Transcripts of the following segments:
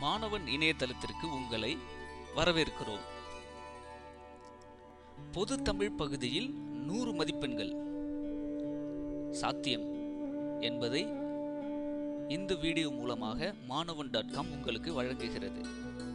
மாணவன் இணையதளத்திற்கு உங்களை வரவேற்கிறோம் பொது தமிழ் பகுதியில் நூறு மதிப்பெண்கள் சாத்தியம் என்பதை இந்த வீடியோ மூலமாக மாணவன் டாட் காம் உங்களுக்கு வழங்குகிறது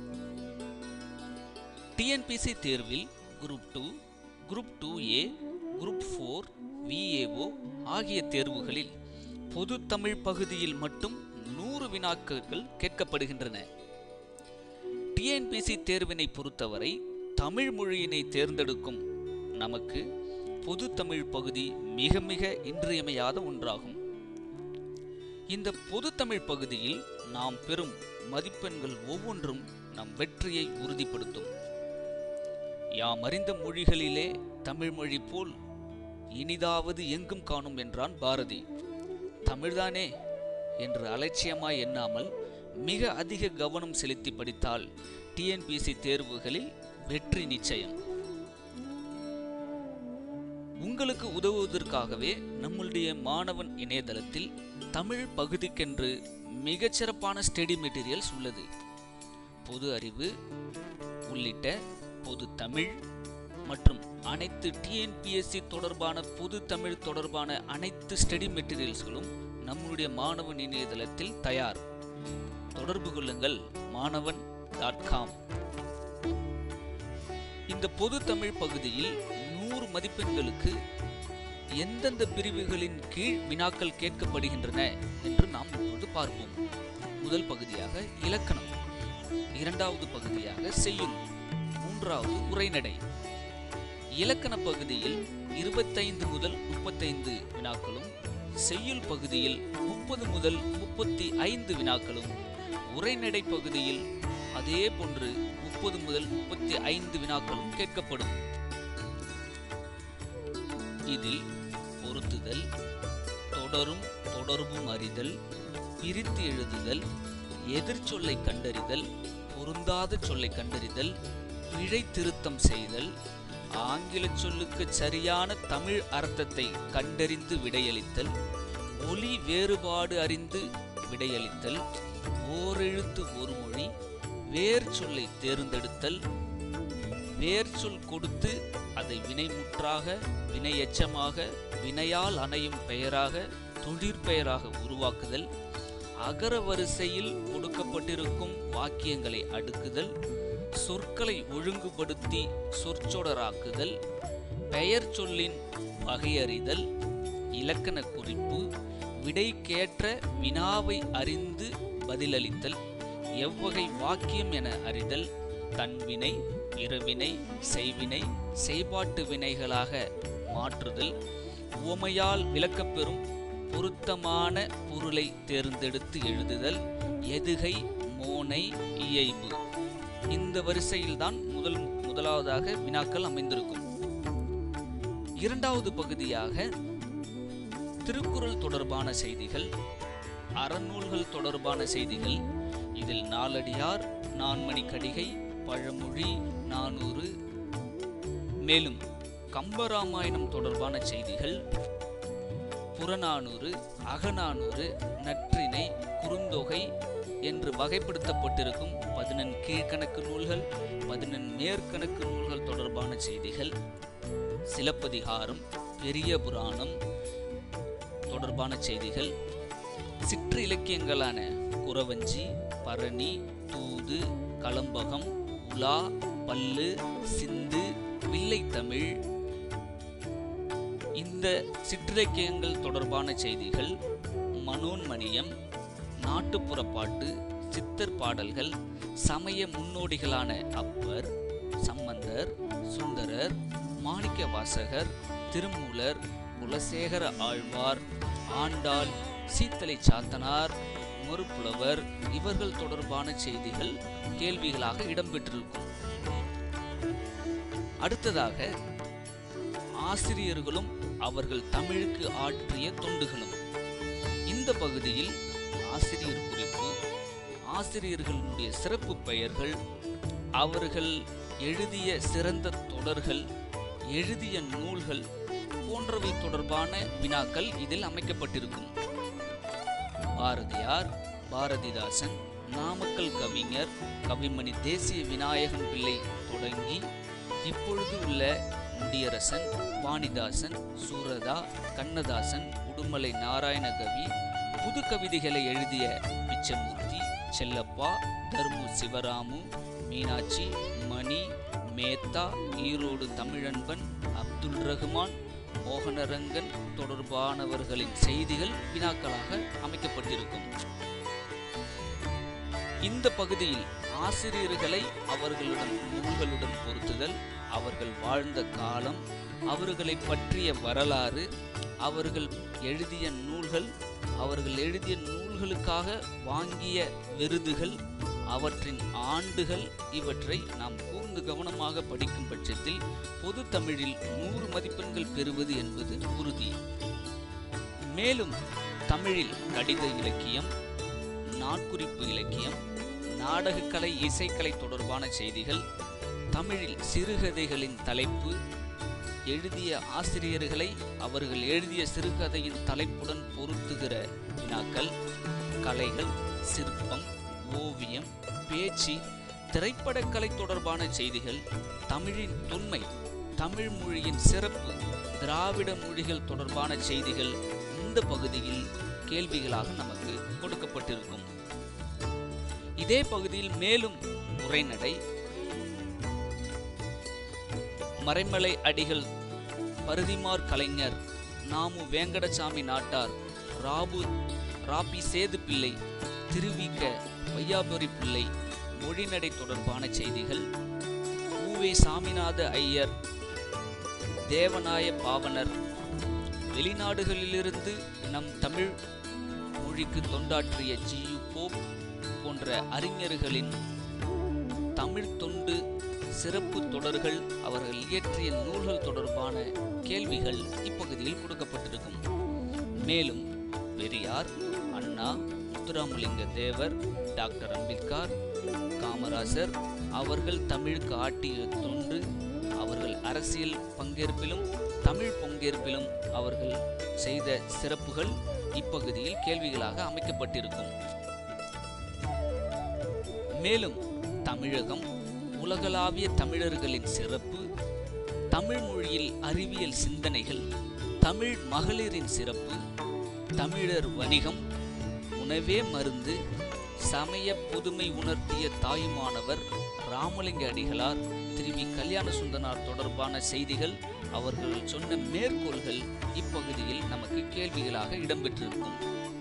டிஎன்பிசி தேர்வில் group two group two A group four VAO ஆகிய தேர்வுகளில் பொது தமிழ் பகுதியில் மட்டும் நூறு வினாக்கள் கேட்கப்படுகின்றன டிஎன்பிசி தேர்வினை பொறுத்தவரை தமிழ் மொழியினை தேர்ந்தெடுக்கும் நமக்கு பொது தமிழ் பகுதி மிக மிக இன்றியமையாத ஒன்றாகும் இந்த பொது தமிழ் பகுதியில் நாம் பெறும் மதிப்பெண்கள் ஒவ்வொன்றும் நம் வெற்றியை உறுதிப்படுத்தும் யாம் அறிந்த மொழிகளிலே தமிழ் மொழி போல் இனிதாவது எங்கும் காணும் என்றான் பாரதி தமிழ்தானே என்று அலட்சியமாய் எண்ணாமல் மிக அதிக கவனம் செலுத்தி படித்தால் டிஎன்பிசி தேர்வுகளில் வெற்றி நிச்சயம் உங்களுக்கு உதவுவதற்காகவே நம்முடைய மாணவன் இணையதளத்தில் தமிழ் பகுதிக்கென்று மிகச்சிறப்பான ஸ்டடி மெட்டீரியல்ஸ் உள்ளது பொது அறிவு உள்ளிட்ட பொது தமிழ் மற்றும் அனைத்து டிஎன்பிஎஸ்சி தொடர்பான பொது தமிழ் தொடர்பான அனைத்து ஸ்டடி மெட்டீரியல்ஸ்களும் நம்முடைய மாணவன் இணையதளத்தில் தயார் தொடர்பு கொள்ளுங்கள் மாணவன் டாட் காம் இந்த பொது தமிழ் பகுதியில் நூறு மதிப்பெண்களுக்கு எந்தெந்த பிரிவுகளின் கீழ் வினாக்கள் கேட்கப்படுகின்றன என்று நாம் இப்பொழுது பார்ப்போம் முதல் பகுதியாக இலக்கணம் இரண்டாவது பகுதியாக செய்யுள் மூன்றாவது உரைநடை இலக்கண பகுதியில் இருபத்தைந்து முதல் முப்பத்தைந்து வினாக்களும் செய்யுள் பகுதியில் முப்பது முதல் முப்பத்தி ஐந்து வினாக்களும் உரைநடை பகுதியில் அதே போன்று முப்பது முதல் முப்பத்தி ஐந்து வினாக்களும் கேட்கப்படும் இதில் பொருத்துதல் தொடரும் தொடர்பும் அறிதல் பிரித்து எழுதுதல் எதிர்ச்சொல்லை கண்டறிதல் பொருந்தாத சொல்லை கண்டறிதல் பிழை திருத்தம் செய்தல் ஆங்கில சொல்லுக்கு சரியான தமிழ் அர்த்தத்தை கண்டறிந்து விடையளித்தல் ஒலி வேறுபாடு அறிந்து விடையளித்தல் ஓரெழுத்து ஒரு மொழி வேர் சொல்லை தேர்ந்தெடுத்தல் வேர் சொல் கொடுத்து அதை வினைமுற்றாக வினையெச்சமாக வினையால் அணையும் பெயராக தொழிற்பெயராக உருவாக்குதல் அகர வரிசையில் கொடுக்கப்பட்டிருக்கும் வாக்கியங்களை அடுக்குதல் சொற்களை ஒழுங்குபடுத்தி சொற்சொடராக்குதல் பெயர் சொல்லின் வகையறிதல் இலக்கண குறிப்பு விடைக்கேற்ற வினாவை அறிந்து பதிலளித்தல் எவ்வகை வாக்கியம் என அறிதல் தன்வினை இருவினை செய்வினை செய்பாட்டு வினைகளாக மாற்றுதல் உவமையால் விளக்கப்பெறும் பொருத்தமான பொருளை தேர்ந்தெடுத்து எழுதுதல் எதுகை மோனை இயைபு இந்த வரிசையில்தான் முதல் முதலாவதாக வினாக்கள் அமைந்திருக்கும் இரண்டாவது பகுதியாக திருக்குறள் தொடர்பான செய்திகள் அறநூல்கள் தொடர்பான செய்திகள் இதில் நாலடியார் நான்மணி கடிகை பழமொழி நானூறு மேலும் கம்பராமாயணம் தொடர்பான செய்திகள் புறநானூறு அகநானூறு நற்றினை குறுந்தொகை என்று வகைப்படுத்தப்பட்டிருக்கும் பதினெண் கீழ்கணக்கு நூல்கள் பதினெண் மேற்கணக்கு நூல்கள் தொடர்பான செய்திகள் சிலப்பதிகாரம் பெரிய புராணம் தொடர்பான செய்திகள் சிற்று இலக்கியங்களான குறவஞ்சி பரணி தூது கலம்பகம் உலா பல்லு சிந்து வில்லைத்தமிழ் இந்த சிற்றிலக்கியங்கள் தொடர்பான செய்திகள் மனோன்மணியம் நாட்டுப்புறப்பாட்டு சித்தர் பாடல்கள் சமய முன்னோடிகளான அப்பர் சம்பந்தர் சுந்தரர் மாணிக்க வாசகர் திருமூலர் குலசேகர ஆழ்வார் ஆண்டாள் சீத்தலை சாத்தனார் மறுப்புலவர் இவர்கள் தொடர்பான செய்திகள் கேள்விகளாக இடம்பெற்றிருக்கும் அடுத்ததாக ஆசிரியர்களும் அவர்கள் தமிழுக்கு ஆற்றிய தொண்டுகளும் இந்த பகுதியில் ஆசிரியர் குறிப்பு ஆசிரியர்களுடைய சிறப்பு பெயர்கள் அவர்கள் எழுதிய சிறந்த தொடர்கள் எழுதிய நூல்கள் போன்றவை தொடர்பான வினாக்கள் இதில் அமைக்கப்பட்டிருக்கும் பாரதியார் பாரதிதாசன் நாமக்கல் கவிஞர் கவிமணி தேசிய விநாயகம் பிள்ளை தொடங்கி இப்பொழுது உள்ள முடியரசன் வாணிதாசன் சூரதா கண்ணதாசன் உடுமலை நாராயணகவி புது கவிதைகளை எழுதிய பிச்சமூர்த்தி செல்லப்பா தர்மு சிவராமு மீனாட்சி மணி மேத்தா ஈரோடு தமிழன்பன் அப்துல் ரஹ்மான் மோகனரங்கன் தொடர்பானவர்களின் செய்திகள் வினாக்களாக அமைக்கப்பட்டிருக்கும் இந்த பகுதியில் ஆசிரியர்களை அவர்களுடன் நூல்களுடன் பொருத்துதல் அவர்கள் வாழ்ந்த காலம் அவர்களை பற்றிய வரலாறு அவர்கள் எழுதிய நூல்கள் அவர்கள் எழுதிய நூல்களுக்காக வாங்கிய விருதுகள் அவற்றின் ஆண்டுகள் இவற்றை நாம் கூர்ந்து கவனமாக படிக்கும் பட்சத்தில் பொது தமிழில் நூறு மதிப்பெண்கள் பெறுவது என்பது உறுதி மேலும் தமிழில் கடித இலக்கியம் நாட்குறிப்பு இலக்கியம் நாடகக்கலை இசைக்கலை தொடர்பான செய்திகள் தமிழில் சிறுகதைகளின் தலைப்பு எழுதிய ஆசிரியர்களை அவர்கள் எழுதிய சிறுகதையின் தலைப்புடன் பொருத்துகிற வினாக்கள் கலைகள் சிற்பம் ஓவியம் பேச்சு திரைப்படக்கலை தொடர்பான செய்திகள் தமிழின் தொன்மை தமிழ் மொழியின் சிறப்பு திராவிட மொழிகள் தொடர்பான செய்திகள் இந்த பகுதியில் கேள்விகளாக நமக்கு கொடுக்கப்பட்டிருக்கும் இதே பகுதியில் மேலும் உரைநடை மறைமலை அடிகள் பருதிமார் கலைஞர் நாமு வேங்கடசாமி நாட்டார் ராபு ராபி சேது பிள்ளை திருவிக்க வையாபுரி பிள்ளை மொழிநடை தொடர்பான செய்திகள் ஊவே சாமிநாத ஐயர் தேவநாய பாவனர் வெளிநாடுகளிலிருந்து நம் தமிழ் மொழிக்கு தொண்டாற்றிய ஜியு போப் போன்ற அறிஞர்களின் தமிழ் தொண்டு சிறப்பு தொடர்கள் அவர்கள் இயற்றிய நூல்கள் தொடர்பான கேள்விகள் இப்பகுதியில் கொடுக்கப்பட்டிருக்கும் மேலும் பெரியார் அண்ணா முத்துராமலிங்க தேவர் டாக்டர் அம்பேத்கர் காமராசர் அவர்கள் தமிழுக்கு ஆட்டிய தொண்டு அவர்கள் அரசியல் பங்கேற்பிலும் தமிழ் பங்கேற்பிலும் அவர்கள் செய்த சிறப்புகள் இப்பகுதியில் கேள்விகளாக அமைக்கப்பட்டிருக்கும் மேலும் தமிழகம் உலகளாவிய தமிழர்களின் சிறப்பு தமிழ் மொழியில் அறிவியல் சிந்தனைகள் தமிழ் மகளிரின் சிறப்பு தமிழர் வணிகம் உணவே மருந்து சமய புதுமை உணர்த்திய தாயுமானவர் ராமலிங்க அடிகளார் திருவி கல்யாண சுந்தனார் தொடர்பான செய்திகள் அவர்கள் சொன்ன மேற்கோள்கள் இப்பகுதியில் நமக்கு கேள்விகளாக இடம்பெற்றிருக்கும்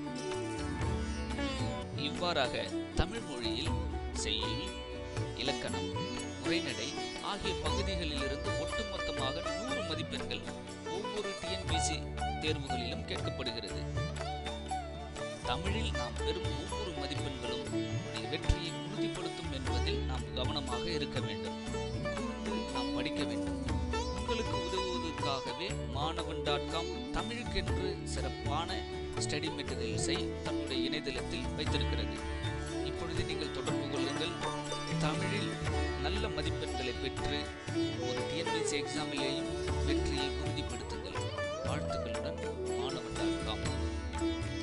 இவ்வாறாக தமிழ் மொழியில் செய்யுள் இலக்கணம் உரைநடை ஆகிய பகுதிகளிலிருந்து ஒட்டுமொத்தமாக நூறு மதிப்பெண்கள் ஒவ்வொரு டிஎன்பிசி தேர்வுகளிலும் கேட்கப்படுகிறது தமிழில் நாம் பெறும் ஒவ்வொரு மதிப்பெண்களும் நம்முடைய வெற்றியை உறுதிப்படுத்தும் என்பதில் நாம் கவனமாக இருக்க வேண்டும் கூர்ந்து நாம் படிக்க வேண்டும் உங்களுக்கு உதவுவதற்காகவே மாணவன் டாட் காம் தமிழுக்கென்று சிறப்பான ஸ்டடி மெட்டீரியல்ஸை தன்னுடைய இணையதளத்தில் வைத்திருக்கிறது இப்பொழுது நீங்கள் தொடர்பு கொள்ளுங்கள் தமிழில் நல்ல மதிப்பெண்களை பெற்று ஒரு டிஎன்பிசி எக்ஸாமிலேயும் வெற்றியை உறுதிப்படுத்துங்கள் வாழ்த்துக்களுடன் மாணவன் டாட் காம்